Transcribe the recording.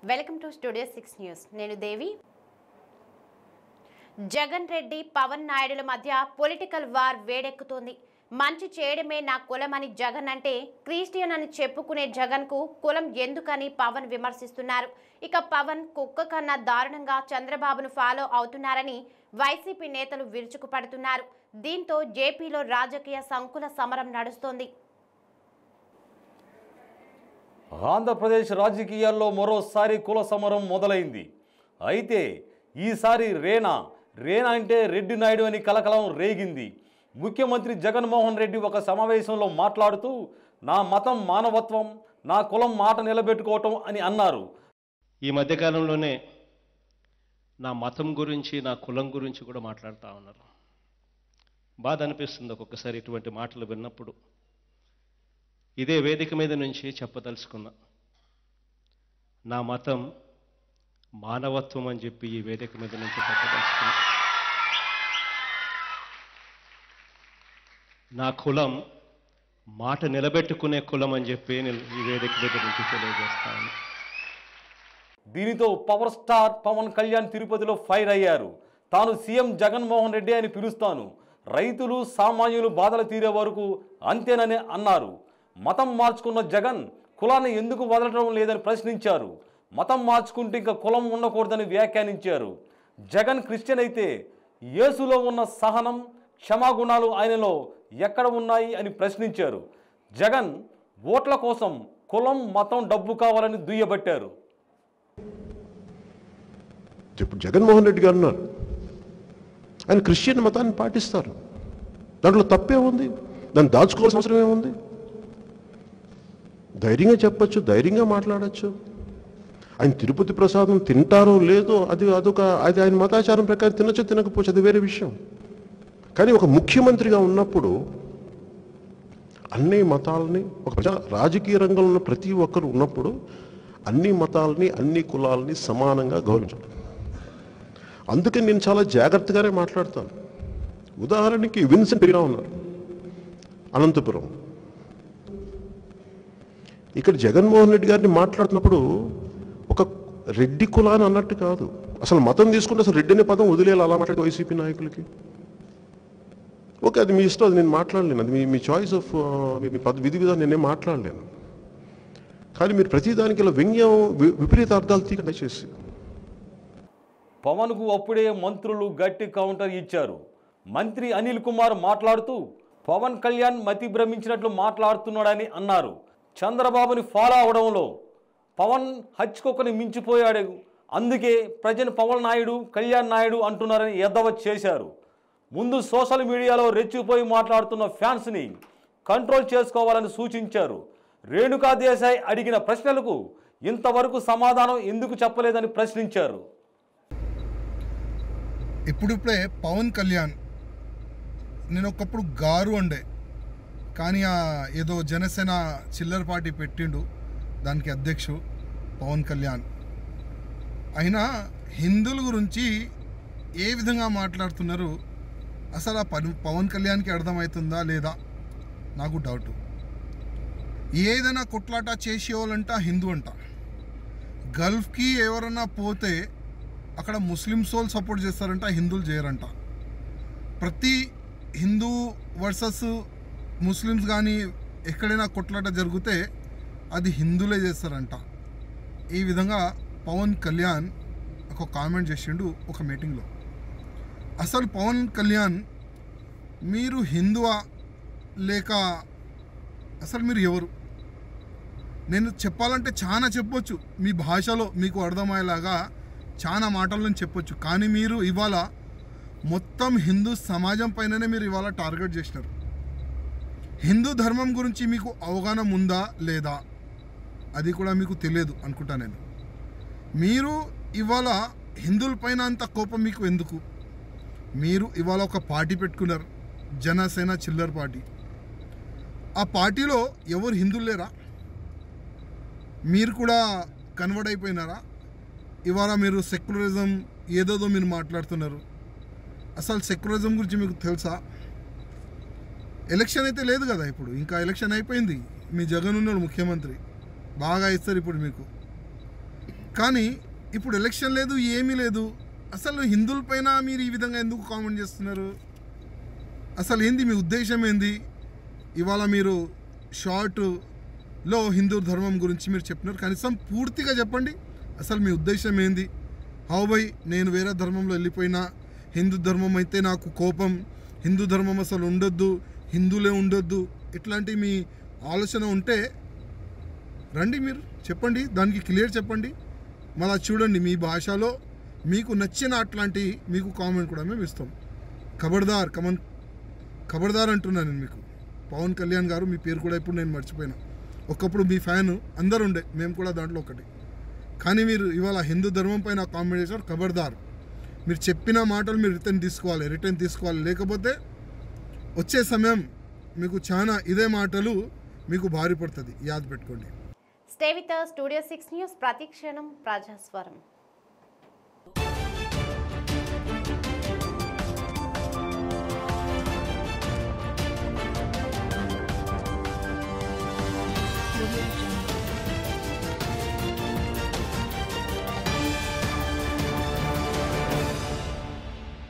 welcome to studio six news నేను దేవి జగన్ రెడ్డి పవన్ నాయుడుల మధ్య political war వేడెక్కుతోంది మంచి చేయడమే నా కులమని జగన్ అంటే క్రిస్టియన్ అని చెప్పుకునే జగన్కు కులం ఎందుకని పవన్ విమర్శిస్తున్నారు ఇక పవన్ కుక్క కన్నా దారుణంగా చంద్రబాబును ఫాలో అవుతున్నారని వైసీపీ నేతలు విరుచుకుపడుతున్నారు దీంతో జేపీలో రాజకీయ సంకుల సమరం నడుస్తోంది ఆంధ్రప్రదేశ్ రాజకీయాల్లో మరోసారి కుల సమరం మొదలైంది అయితే ఈసారి రేనా రేనా అంటే రెడ్డి నాయుడు అని కలకలం రేగింది ముఖ్యమంత్రి జగన్మోహన్ రెడ్డి ఒక సమావేశంలో మాట్లాడుతూ నా మతం మానవత్వం నా కులం మాట నిలబెట్టుకోవటం అని అన్నారు ఈ మధ్యకాలంలోనే నా మతం గురించి నా కులం గురించి కూడా మాట్లాడుతూ ఉన్నారు బాధ అనిపిస్తుంది ఒక్కొక్కసారి ఇటువంటి మాటలు విన్నప్పుడు ఇదే వేదిక మీద నుంచి చెప్పదలుచుకున్నా నా మతం మానవత్వం అని చెప్పి ఈ వేదిక మీద నుంచి చెప్పదలుచుకున్నా నా కులం మాట నిలబెట్టుకునే కులం అని చెప్పి నేను ఈ వేదిక మీద నుంచి తెలియజేస్తాను దీనితో పవర్ స్టార్ పవన్ కళ్యాణ్ తిరుపతిలో ఫైర్ అయ్యారు తాను సీఎం జగన్మోహన్ రెడ్డి అని పిలుస్తాను రైతులు సామాన్యులు బాధలు తీరే వరకు అంతేనని అన్నారు మతం మార్చుకున్న జగన్ కులాన్ని ఎందుకు వదలడం లేదని ప్రశ్నించారు మతం మార్చుకుంటే ఇంకా కులం ఉండకూడదని వ్యాఖ్యానించారు జగన్ క్రిస్టియన్ అయితే యేసులో ఉన్న సహనం క్షమాగుణాలు ఆయనలో ఎక్కడ ఉన్నాయి అని ప్రశ్నించారు జగన్ ఓట్ల కోసం కులం మతం డబ్బు కావాలని దుయ్యబట్టారు ఇప్పుడు జగన్మోహన్ రెడ్డి గారు ఉన్నారు ఆయన క్రిస్టియన్ మతాన్ని పాటిస్తారు దాంట్లో తప్పే ఉంది దాన్ని దాచుకోవాల్సిన అవసరం ఏముంది ధైర్యంగా చెప్పచ్చు ధైర్యంగా మాట్లాడచ్చు ఆయన తిరుపతి ప్రసాదం తింటారో లేదో అది అదొక అది ఆయన మతాచారం ప్రకారం తినచ్చో తినకపోవచ్చు అది వేరే విషయం కానీ ఒక ముఖ్యమంత్రిగా ఉన్నప్పుడు అన్ని మతాలని ఒక ప్రజా రాజకీయ రంగంలో ఉన్న ప్రతి ఒక్కరు ఉన్నప్పుడు అన్ని మతాలని అన్ని కులాలని సమానంగా గౌరవించాలి అందుకని నేను చాలా జాగ్రత్తగానే మాట్లాడతాను ఉదాహరణకి విన్సెంట్ పెరిగా ఉన్నారు అనంతపురం ఇక్కడ జగన్మోహన్ రెడ్డి గారిని మాట్లాడుతున్నప్పుడు ఒక రెడ్డి కులాన్ని అన్నట్టు కాదు అసలు మతం తీసుకుంటే అసలు రెడ్డి అనే పదం వదిలేయాలి అలా మాట్లాడే వైసీపీ నాయకులకి ఓకే అది మీ ఇష్టం అది నేను మాట్లాడలేను అది మీ మీ చాయిస్ ఆఫ్ మీ పద్ విధి విధానం నేనేం మాట్లాడలేను కానీ మీరు ప్రతిదానికి ఇలా వ్యంగ్యం వి- విపరీత అర్థాలు తీక దయచేసి పవన్కు అప్పుడే మంత్రులు గట్టి కౌంటర్ ఇచ్చారు మంత్రి అనిల్ కుమార్ మాట్లాడుతూ పవన్ కళ్యాణ్ మతి భ్రమించినట్లు మాట్లాడుతున్నాడని అన్నారు చంద్రబాబుని ఫాలో అవడంలో పవన్ హచ్చుకొకని మించిపోయాడు అందుకే ప్రజలు పవన్ నాయుడు కళ్యాణ్ నాయుడు అంటున్నారని ఎద్దవ చేశారు ముందు సోషల్ మీడియాలో రెచ్చిపోయి మాట్లాడుతున్న ఫ్యాన్స్ని కంట్రోల్ చేసుకోవాలని సూచించారు రేణుకా దేశాయ్ అడిగిన ప్రశ్నలకు ఇంతవరకు సమాధానం ఎందుకు చెప్పలేదని ప్రశ్నించారు ఇప్పుడిప్పుడే పవన్ కళ్యాణ్ నేను ఒకప్పుడు గారు అండే కానీ ఆ ఏదో జనసేన చిల్లర పార్టీ పెట్టిండు దానికి అధ్యక్షుడు పవన్ కళ్యాణ్ అయినా హిందువుల గురించి ఏ విధంగా మాట్లాడుతున్నారు అసలు ఆ పని పవన్ కళ్యాణ్కి అర్థమవుతుందా లేదా నాకు డౌట్ ఏదైనా కొట్లాట చేసేవాళ్ళంట హిందూ అంట గల్ఫ్కి ఎవరన్నా పోతే అక్కడ ముస్లిమ్స్ వాళ్ళు సపోర్ట్ చేస్తారంట హిందువులు చేయరంట ప్రతి హిందూ వర్సెస్ ముస్లిమ్స్ కానీ ఎక్కడైనా కొట్లాట జరిగితే అది హిందువులే చేస్తారంట ఈ విధంగా పవన్ కళ్యాణ్ ఒక కామెంట్ చేసిండు ఒక మీటింగ్లో అసలు పవన్ కళ్యాణ్ మీరు హిందువా లేక అసలు మీరు ఎవరు నేను చెప్పాలంటే చాలా చెప్పొచ్చు మీ భాషలో మీకు అర్థమయ్యేలాగా చాలా మాటలను చెప్పొచ్చు కానీ మీరు ఇవాళ మొత్తం హిందూ సమాజం పైననే మీరు ఇవాళ టార్గెట్ చేసినారు హిందూ ధర్మం గురించి మీకు అవగాహన ఉందా లేదా అది కూడా మీకు తెలియదు అనుకుంటా నేను మీరు ఇవాళ హిందువుల పైన అంత కోపం మీకు ఎందుకు మీరు ఇవాళ ఒక పార్టీ పెట్టుకున్నారు జనసేన చిల్లర్ పార్టీ ఆ పార్టీలో ఎవరు హిందువులు లేరా మీరు కూడా కన్వర్ట్ అయిపోయినారా ఇవాళ మీరు సెక్యులరిజం ఏదోదో మీరు మాట్లాడుతున్నారు అసలు సెక్యులరిజం గురించి మీకు తెలుసా ఎలక్షన్ అయితే లేదు కదా ఇప్పుడు ఇంకా ఎలక్షన్ అయిపోయింది మీ జగన్ ఉన్నాడు ముఖ్యమంత్రి బాగా ఇస్తారు ఇప్పుడు మీకు కానీ ఇప్పుడు ఎలక్షన్ లేదు ఏమీ లేదు అసలు హిందువులపైన మీరు ఈ విధంగా ఎందుకు కామెంట్ చేస్తున్నారు అసలు ఏంది మీ ఉద్దేశం ఏంది ఇవాళ మీరు షార్ట్లో హిందూ ధర్మం గురించి మీరు చెప్పినారు కనీసం పూర్తిగా చెప్పండి అసలు మీ ఉద్దేశం ఏంది హౌ బై నేను వేరే ధర్మంలో వెళ్ళిపోయినా హిందూ ధర్మం అయితే నాకు కోపం హిందూ ధర్మం అసలు ఉండొద్దు హిందువులే ఉండొద్దు ఇట్లాంటి మీ ఆలోచన ఉంటే రండి మీరు చెప్పండి దానికి క్లియర్ చెప్పండి మళ్ళా చూడండి మీ భాషలో మీకు నచ్చిన అట్లాంటి మీకు కామెంట్ కూడా మేము ఇస్తాం ఖబర్దార్ కమన్ ఖబర్దార్ అంటున్నాను నేను మీకు పవన్ కళ్యాణ్ గారు మీ పేరు కూడా ఇప్పుడు నేను మర్చిపోయినా ఒకప్పుడు మీ ఫ్యాన్ అందరు ఉండే మేము కూడా దాంట్లో ఒకటి కానీ మీరు ఇవాళ హిందూ ధర్మం పైన కామెంట్ చేశారు ఖబర్దార్ మీరు చెప్పిన మాటలు మీరు రిటర్న్ తీసుకోవాలి రిటర్న్ తీసుకోవాలి లేకపోతే వచ్చే సమయం మీకు చాలా ఇదే మాటలు మీకు భారీ పడుతుంది యాద్ పెట్టుకోండి stay with studio six news ప్రతిక్షణం ప్రజాస్వరం